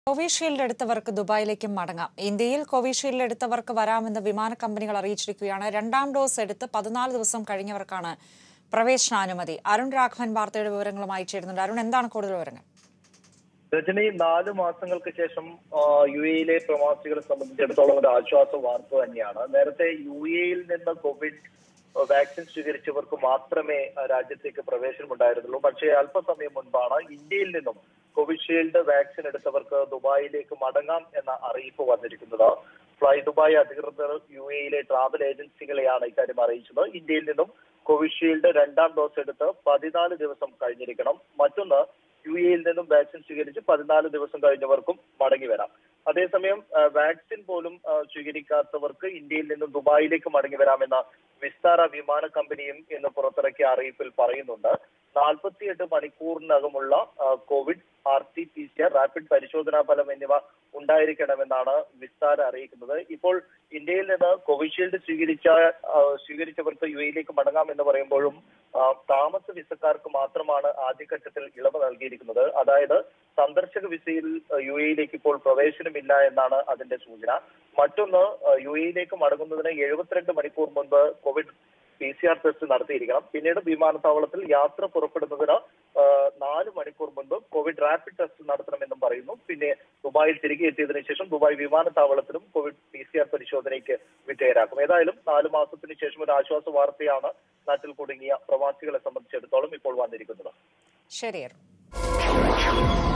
Covishield എടുത്തവർക്ക് ദുബായിലേക്കും മടങ്ങാം ഇന്ത്യയിൽ Covishield എടുത്തവർക്ക് വരാമെന്ന് വിമാന കമ്പനികൾ അറിയിച്ചിരിക്കുകയാണ് രണ്ടാം ഡോസ് എടുത്ത് പതിനാല് ദിവസം കഴിഞ്ഞവർക്കാണ് പ്രവേശനാനുമതി അരുൺ രാഘവൻ വാർത്തയുടെ വിവരങ്ങളുമായി ചേരുന്നുണ്ട് അരുൺ എന്താണ് കൂടുതൽ വിവരങ്ങൾ രജനി നാല് മാസങ്ങൾക്ക് ശേഷം ആ, യു എയിലെ പ്രവാസികളെ സംബന്ധിച്ചിടത്തോളം ഒരു ആശ്വാസ വാർത്ത തന്നെയാണ് നേരത്തെ യു എയിൽ നിന്ന് കോവിഡ് വാക്സിൻ സ്വീകരിച്ചവർക്ക് മാത്രമേ ആ, രാജ്യത്തേക്ക് പ്രവേശനം ഉണ്ടായിരുന്നുള്ളൂ പക്ഷേ അല്പസമയം മുൻപാണ് ഇന്ത്യയിൽ നിന്നും കോവിഷീൽഡ് വാക്സിൻ എടുത്തവർക്ക് ദുബായിലേക്ക് മടങ്ങാം എന്ന അറിയിപ്പ് വന്നിരിക്കുന്നത് ഫ്ലൈ ദുബായ് അധികൃതർ യു എയിലെ ട്രാവൽ ഏജൻസികളെയാണ് ഇക്കാര്യം അറിയിച്ചത് ഇന്ത്യയിൽ നിന്നും കോവിഷീൽഡ് രണ്ടാം ഡോസ് എടുത്ത് പതിനാല് ദിവസം കഴിഞ്ഞിരിക്കണം മറ്റൊന്ന് യു എയിൽ നിന്നും വാക്സിൻ സ്വീകരിച്ച് പതിനാല് ദിവസം കഴിഞ്ഞവർക്കും മടങ്ങി വരാം അതേസമയം ആ, വാക്സിൻ പോലും ആ, സ്വീകരിക്കാത്തവർക്ക് ഇന്ത്യയിൽ നിന്നും ദുബായിലേക്ക് മടങ്ങി വരാമെന്ന വിസ്താര വിമാന കമ്പനിയും ഇന്ന് പുറത്തിറക്കിയ അറിയിപ്പിൽ പറയുന്നുണ്ട് നാൽപ്പത്തിയെട്ട് മണിക്കൂറിനകമുള്ള ആ, Covid R T P C R rapid പരിശോധനാ ഫലം എന്നിവ ഉണ്ടായിരിക്കണമെന്നാണ് വിസ്താര അറിയിക്കുന്നത് ഇപ്പോൾ ഇന്ത്യയിൽ നിന്ന് കോവിഷീൽഡ് സ്വീകരിച്ച ആ, സ്വീകരിച്ചവർക്ക് യു എയിലേക്ക് മടങ്ങാം എന്ന് പറയുമ്പോഴും ആ, താമസ വിസക്കാർക്ക് മാത്രമാണ് ആദ്യഘട്ടത്തിൽ ഇളവ് നൽകിയിരിക്കുന്നത് അതായത് സന്ദർശക വിസയിൽ ആ, യു എയിലേക്ക് ഇപ്പോൾ പ്രവേശനമില്ല എന്നാണ് അതിന്റെ സൂചന മറ്റൊന്ന് ആ, യു എയിലേക്ക് മടങ്ങുന്നതിന് എഴുപത്തിരണ്ട് മണിക്കൂർ മുൻപ് Covid P C R test നടത്തിയിരിക്കണം പിന്നീട് വിമാനത്താവളത്തിൽ യാത്ര പുറപ്പെടുന്നതിന് ആ, നാല് മണിക്കൂർ മുൻപ് കോവിഡ് റാപ്പിഡ് ടെസ്റ്റ് നടത്തണമെന്നും പറയുന്നു പിന്നെ ദുബായിൽ തിരികെ എത്തിയതിനു ശേഷം ദുബായ് വിമാനത്താവളത്തിലും കോവിഡ് പി സി ആർ പരിശോധനയ്ക്ക് വിധേയരാക്കും ഏതായാലും നാല് മാസത്തിന് ശേഷം ഒരു ആശ്വാസ വാർത്തയാണ് നാട്ടിൽ കുടുങ്ങിയ പ്രവാസികളെ സംബന്ധിച്ചിടത്തോളം ഇപ്പോൾ വന്നിരിക്കുന്നത് ശരി അരുൺ